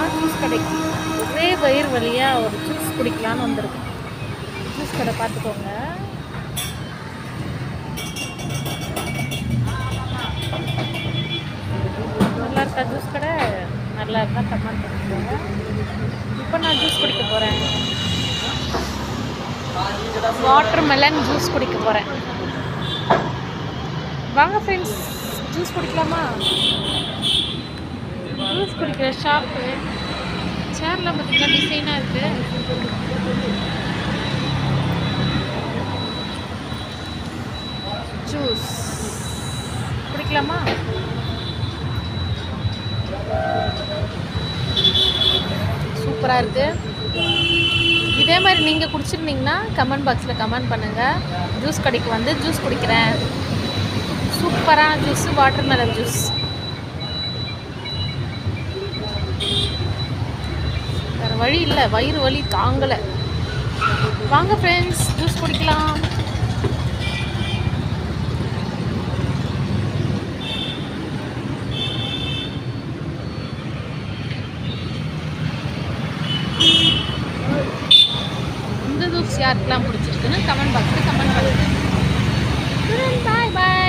juice கடைக்கு ஒரே வயிறு வழியாக ஒரு ஜூஸ் குடிக்கலான்னு வந்திருக்கோம் ஜூஸ் கடை பார்த்துக்கோங்க நல்லா இருக்கா ஜூஸ் கடை நல்லா இருக்கா கமெண்ட் பண்ணிக்கோங்க இப்போ நான் ஜூஸ் குடிக்க போகிறேன் வாட்டர் மெலன் ஜூஸ் குடிக்க போகிறேன் வாங்க ஃப்ரெண்ட்ஸ் ஜூஸ் குடிக்கலாமா ஜூஸ் குடிக்கிற ஷாப்பு சேர்லாம் பார்த்தீங்கன்னா டிசைனாக இருக்குது ஜூஸ் குடிக்கலாமா சூப்பராக இருக்குது இதே மாதிரி நீங்கள் குடிச்சிருந்தீங்கன்னா கமெண்ட் பாக்ஸில் கமெண்ட் பண்ணுங்கள் ஜூஸ் கடைக்கு வந்து ஜூஸ் குடிக்கிறேன் சூப்பரான ஜூஸ் வாட்டர் மெலன் ஜூஸ் வேறு வழி இல்லை வயிறு வலி தாங்கலை வாங்க ஃப்ரெண்ட்ஸ் ஜூஸ் குடிக்கலாம் இந்த ஜூஸ் யாருக்கெல்லாம் பிடிச்சிருக்குன்னு கமெண்ட் பாக்ஸில் கமெண்ட் பண்ணுங்கள் பாய் பாய்